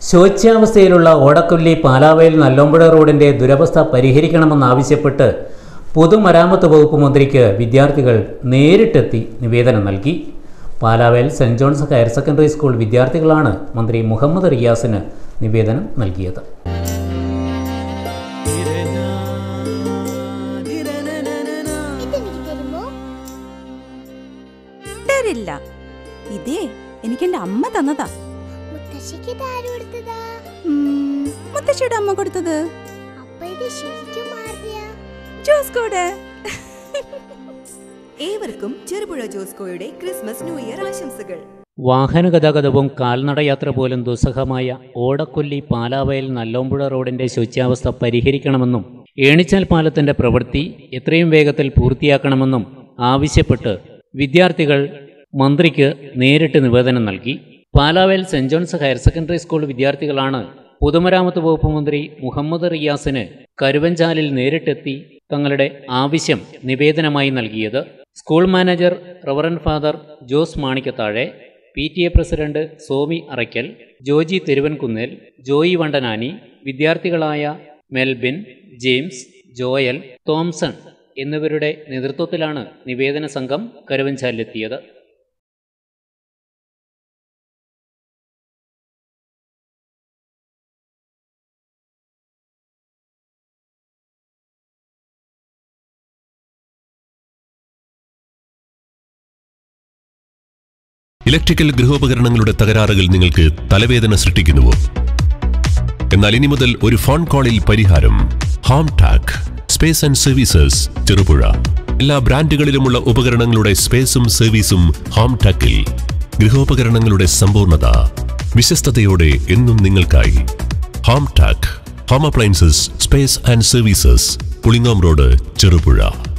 ശോച്യാവസ്ഥയിലുള്ള ഓടക്കൊല്ലി പാലാവയൽ നല്ലോമ്പുഴ റോഡിന്റെ ദുരവസ്ഥ പരിഹരിക്കണമെന്നാവശ്യപ്പെട്ട് പൊതുമരാമത്ത് വകുപ്പ് മന്ത്രിക്ക് വിദ്യാർത്ഥികൾ നേരിട്ടെത്തി നിവേദനം നൽകി Palavayal saint John's higher secondary school വിദ്യാർത്ഥികളാണ് മന്ത്രി മുഹമ്മദ് റിയാസിന് നിവേദനം നൽകിയത് ഇതെനിക്ക് തരുമോ തരില്ല ഇതേ എനിക്ക് എന്റെ അമ്മ തന്നതാ മുത്തശ്ശിക്ക് ഇതാര് കൊടുത്തതാ ഉം, മുത്തശ്ശിയുടെ അമ്മ കൊടുത്തത് അപ്പൊ ഇത് ശരിക്കും മാറിയ ജോസ്കോട് ഏവർക്കും ചെറുപുഴ ജോസ്കോയുടെ ക്രിസ്മസ് ന്യൂ ഇയർ ആശംസകൾ വാഹന ഗതാഗതവും കാൽനടയാത്ര പോലും ദുസ്സഹമായ ഓടക്കൊല്ലി പാലാവയൽ നല്ലോമ്പുഴ റോഡിന്റെ ശോച്യാവസ്ഥ പരിഹരിക്കണമെന്നും ഏണിച്ചാൽ പാലത്തിന്റെ പ്രവൃത്തി എത്രയും വേഗത്തിൽ പൂർത്തിയാക്കണമെന്നും ആവശ്യപ്പെട്ട് വിദ്യാർത്ഥികൾ മന്ത്രിക്ക് നേരിട്ട് നിവേദനം നൽകി Palavayal saint John's higher secondary school വിദ്യാർത്ഥികളാണ് പൊതുമരാമത്ത് വകുപ്പ് മന്ത്രി മുഹമ്മദ് റിയാസിന് കരുവഞ്ചാലിൽ നേരിട്ടെത്തി തങ്ങളുടെ ആവശ്യം നിവേദനമായി നൽകിയത് school manager reverend father Jose Manikkathazhe P T A president Somi Arackal Joji Thiruvankunnel Joy Vandanani വിദ്യാർത്ഥികളായ മെൽബിൻ ജെയിംസ് ജോയൽ തോംസൺ എന്നിവരുടെ നേതൃത്വത്തിലാണ് നിവേദന സംഘം കരുവഞ്ചാലിലെത്തിയത് ഇലക്ട്രിക്കൽ ഗൃഹോപകരണങ്ങളുടെ തകരാറുകൾ നിങ്ങൾക്ക് തലവേദന സൃഷ്ടിക്കുന്നുവോ എന്നാൽ ഇനി മുതൽ ഒരു ഫോൺ കോളിൽ പരിഹാരം home tech space and services Cherupuzha എല്ലാ ബ്രാൻഡുകളിലുമുള്ള ഉപകരണങ്ങളുടെ സ്പേസും സർവീസും ഹോം ടാക്കിൽ ഗൃഹോപകരണങ്ങളുടെ സമ്പൂർണ്ണത വിശ്വസ്തയോടെ എന്നും നിങ്ങൾക്കായി home tech home appliances space and services Pulingome road Cherupuzha